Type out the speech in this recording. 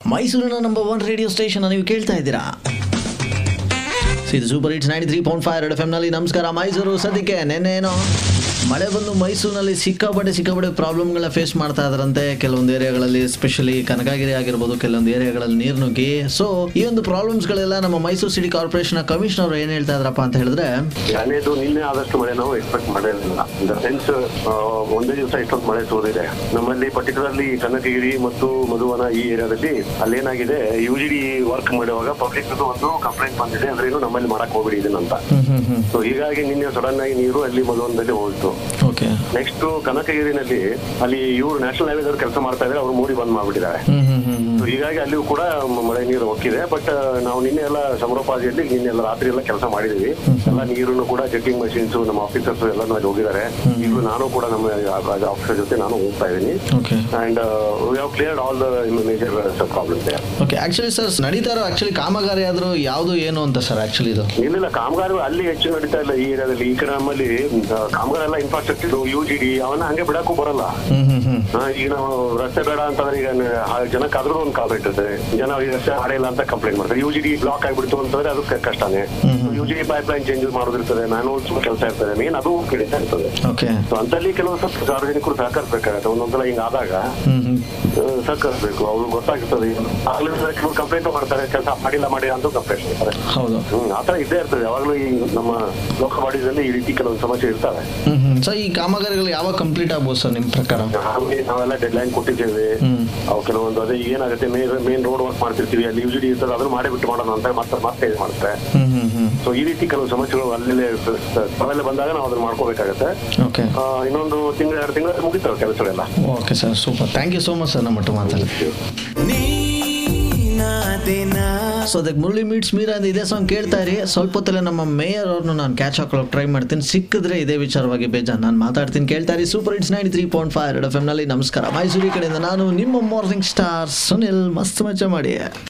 ಮೈಸೂರಿನ number one radio station ನೀವು ಕೇಳ್ತಾ ಇದ್ದೀರಾ So, ಇದು super hits ninety three point five F ನಲ್ಲಿ ನಮಸ್ಕಾರ ಮೈಸೂರು ಸದ್ಯಕ್ಕೆ ನೆನ್ನೇನೋ ಮಳೆ ಬಂದು ಮೈಸೂರಿನಲ್ಲಿ ಸಿಕ್ಕಾಪಟ್ಟೆ ಸಿಕ್ಕಾಪಟ್ಟೆ ಪ್ರಾಬ್ಲಮ್ಗಳನ್ನ ಫೇಸ್ ಮಾಡ್ತಾ ಇದ್ರಂತೆ ಕೆಲವೊಂದು ಏರಿಯಾಗಳಲ್ಲಿ ಎಸ್ಪೆಷಲಿ ಕನಕಗಿರಿ ಆಗಿರ್ಬೋದು ಕೆಲವೊಂದು ಏರಿಯಾಗಳಲ್ಲಿ ನೀರು ನುಗ್ಗಿ ಸೊ ಈ ಒಂದು ಪ್ರಾಬ್ಲಮ್ಸ್ಗಳೆಲ್ಲ ನಮ್ಮ ಮೈಸೂರು ಸಿಟಿ ಕಾರ್ಪೊರೇಷನ್ ಕಮಿಷನರ್ ಏನ್ ಹೇಳ್ತಾ ಇದ್ರಪ್ಪ ಅಂತ ಹೇಳಿದ್ರೆ ಎರಡನೇದು ನಿನ್ನೆ ಆದಷ್ಟು ಮಳೆ ನಾವು ಎಕ್ಸ್ಪೆಕ್ಟ್ ಮಾಡಿರಲಿಲ್ಲ ಇನ್ ದ ಸೆನ್ಸ್ ಒಂದೇ ದಿವಸ ಇಷ್ಟೊಂದು ಮಳೆ ಸೋರಿದೆ ನಮ್ಮಲ್ಲಿ ಪರ್ಟಿಕ್ಯುಲರ್ಲಿ ಕನಕಗಿರಿ ಮತ್ತು ಮಧುವನ ಈ ಏರಿಯಾದಲ್ಲಿ ಅಲ್ಲೇನಾಗಿದೆ ಯು ಜಿ ಡಿ ವರ್ಕ್ ಮಾಡುವಾಗ ಪಬ್ಲಿಕ್ ಒಂದು ಕಂಪ್ಲೇಂಟ್ ಬಂದಿದೆ ಅಂದ್ರೆ ಏನು ನಮ್ಮಲ್ಲಿ ಮಾಡಕ್ ಹೋಗ್ಬಿಡಿ ಇದನ್ನಂತ ಸೊ ಹೀಗಾಗಿ ನಿನ್ನೆ ಸಡನ್ ಆಗಿ ನೀರು ಅಲ್ಲಿ ಮಧುವನದಲ್ಲಿ ಹೋಯ್ತು ಓಕೆ ನೆಕ್ಸ್ಟ್ ಕನಕಗಿರಿನಲ್ಲಿ ಅಲ್ಲಿ ಇವರು ನ್ಯಾಷನಲ್ ಹೈವೇದವ್ರು ಕೆಲಸ ಮಾಡ್ತಾ ಇದ್ದಾರೆ ಅವ್ರು ಮೂಡಿ ಬಂದ್ ಮಾಡ್ಬಿಟ್ಟಿದ್ದಾರೆ ಹ್ಮ್ ಹ್ಮ್ ಹ್ಮ್ ಹ್ಮ್ So ಹೀಗಾಗಿ ಅಲ್ಲಿಯೂ ಕೂಡ ಮ- ಮಳೆ ನೀರು ಹೋಗಿದೆ ಬಟ್ ನಾವು ನಿನ್ನೆ ಎಲ್ಲ ಸಮರೋಪಾದಿಯಲ್ಲಿ ನಿನ್ನೆ ಎಲ್ಲ ರಾತ್ರಿ ಎಲ್ಲ ಕೆಲಸ ಮಾಡಿದೀವಿ ಎಲ್ಲ ನೀರನ್ನು ಕೂಡ ಚೆಕಿಂಗ್ ಮಷಿನ್ಸ್ ನಮ್ಮ ಆಫೀಸರ್ಸ್ ಎಲ್ಲ ಅಲ್ಲಿ ಹೋಗಿದ್ದಾರೆ ಈಗಲೂ ನಾನು ಕೂಡ ನಮ್ಮ ಆಫೀಸರ್ ಜೊತೆ ನಾನು ಹೋಗ್ತಾ ಇದ್ದೀನಿ okay and we have cleared all the major problems okay actually sir ನಡೀತಾ ಇರೋ ಆಕ್ಚುಲಿ ಕಾಮಗಾರಿ ಆದ್ರೂ ಯಾವುದು ಏನು ಅಂತ ಸರ್ ಆಕ್ಚುಲಿ ಇದು ಇಲ್ಲ ಕಾಮಗಾರಿ ಅಲ್ಲಿ ಹೆಚ್ಚು ನಡೀತಾ ಇಲ್ಲ ಈ ಏರಿಯಾದಲ್ಲಿ ಈ ಕಡೆ ನಮ್ಮಲ್ಲಿ ಆ, ಕಾಮಗಾರಿ ಎಲ್ಲ ಇನ್ಫ್ರಾಸ್ಟ್ರಕ್ಚರ್ ಯು ಜಿ ಡಿ ಅವನ್ನ ಹಂಗೆ ಬಿಡಕ್ಕೂ ಬರಲ್ಲ ಹ್ಮ್ ಹ್ಮ್ ಹ್ಮ್ ಆ, ಈಗ ನಾವು ರಸ್ತೆ ಬೇಡ ಅಂತಂದ್ರೆ ಈಗ ನ- ಆ ಜನಕ್ಕಾದ್ರೂ ಒಂದು ಕಾಲ್ ಇರ್ತದೆ ಜನ ಈ ರಸ್ತೆ ಮಾಡಿಲ್ಲ ಅಂತ ಕಂಪ್ಲೇಂಟ್ ಮಾಡ್ತಾರೆ ಯು ಜಿ ಡಿ ಬ್ಲಾಕ್ ಆಗ್ಬಿಡ್ತು ಅಂತಂದ್ರೆ ಅದು ಕ- ಕಷ್ಟನೇ U G D pipeline change ಮಾಡೋದಿರ್ತದೆ ಮ್ಯಾನುವಲ್ಸ್ ಕೆಲಸ ಇರ್ತದೆ ಮೇನ್ ಅದು ಕಡಿತಾ ಇರ್ತದೆ ಓಕೆ ಸೊ ಅಂತಲ್ಲಿ ಕೆಲವು ಸ್ವಲ್ಪ ಸಾರ್ವಜನಿಕರು ಸಹಕರಿಸಬೇಕಾಗತ್ತೆ ಒಂದೊಂದ್ಸಲ ಹಿಂಗ್ ಆದಾಗ ಹ್ಮ್ ಹ್ಮ್ ಆ, ಸಹಕರಿಸಬೇಕು ಅವ್ರು ಗೊತ್ತಾಗ್ತದೆ ಆಗ್ಲೂ ಕೆಲವು ಕಂಪ್ಲೇಂಟ್ ಮಾಡ್ತಾರೆ ಕೆಲಸ ಮಾಡಿಲ್ಲ ಮಾಡಿ ಅಂತ ಕಂಪ್ಲೇಂಟ್ ಮಾಡ್ತಾರೆ ಹೌದು ಹ್ಮ್ ಆತರ ಇದ್ದೇ ಇರ್ತದೆ ಯಾವಾಗ್ಲೂ ಈ ನಮ್ಮ ಲೋಕಲ್ ಬಾಡೀಸ್ ಅಲ್ಲಿ ಈ ರೀತಿ ಕೆಲವೊಂದು ಸಮಸ್ಯೆ ಇರ್ತವೆ ಹ್ಮ್ ಹ್ಮ್ ಸರ್ ಈ ಕಾಮಗಾರಿಗಳು ಯಾವಾಗ ಕಂಪ್ಲೀಟ್ ಆಗ್ಬೋದು ಸರ್ ನಿಮ್ಮ ಪ್ರಕಾರ ಹಾಗೆ ನಾವೆಲ್ಲ ಡೆಡ್ ಲೈನ್ ಕೊಟ್ಟಿದ್ದೇವೆ ಹ್ಮ್. ಅವು ಕೆಲವೊಂದು ಅದೇ ಏನಾಗುತ್ತೆ ಮೇನ್ ಮೇನ್ ರೋಡ್ ವರ್ಕ್ ಮಾಡ್ತಿರ್ತೀವಿ ಅಲ್ಲಿ ಯುಜಿಡಿ ಇರ್ತದೆ ಅದನ್ನು ಮಾಡಿ ಬಿಟ್ಟು ಮಾಡೋಣ ಅಂತ ಮತ್ತೆ ಮತ್ತೆ ಇದು ಮಾಡ್ತಾರೆ ಹ್ಮ್ ಹ್ಮ್ ಹ್ಮ್ ಸೊ ಈ ರೀತಿ ಕೆಲವು ಸಮಸ್ಯೆಗಳು ಅಲ್ಲೇ ಅವೆಲ್ಲ ಬಂದಾಗ ನಾವು ಅದನ್ನ ಮಾಡ್ಕೋಬೇಕಾಗತ್ತೆ ಓಕೆ ಆ, ಇನ್ನೊಂದು ತಿಂಗಳು ಎರಡು ತಿಂಗಳು ಮುಗಿತಾವೆ ಕೆಲಸಗಳೆಲ್ಲ okay sir super thank you so much sir ನಮ್ಮ ಮಟ್ಟ ಮಾತಾಡಿ ಸೊ ಅದಕ್ಕೆ ಮುರಳಿ ಮೀಟ್ಸ್ ಮೀರಾ ಅಂತ ಇದೇ ಸಾಂಗ್ ಕೇಳ್ತಾ ಇರಿ ಸ್ವಲ್ಪ ಹೊತ್ತಲ್ಲೇ ನಮ್ಮ ಮೇಯರ್ ಅವ್ರನ್ನ ನಾನು ಕ್ಯಾಚ್ ಹಾಕೊಳ್ಳೋಕೆ ಟ್ರೈ ಮಾಡ್ತೀನಿ ಸಿಕ್ಕಿದ್ರೆ ಇದೇ ವಿಚಾರವಾಗಿ ಬೇಜಾನ್ ನಾನು ಮಾತಾಡ್ತೀನಿ ಕೇಳ್ತಾ ಇರಿ super hits ninety three point five F ಎಮ್ನಲ್ಲಿ ನಮಸ್ಕಾರ ಮೈಸೂರಿ ಕಡೆಯಿಂದ ನಾನು ನಿಮ್ಮ ಮಾರ್ನಿಂಗ್ ಸ್ಟಾರ್ ಸುನಿಲ್ ಮಸ್ತ್ ಮಜಾ ಮಾಡಿ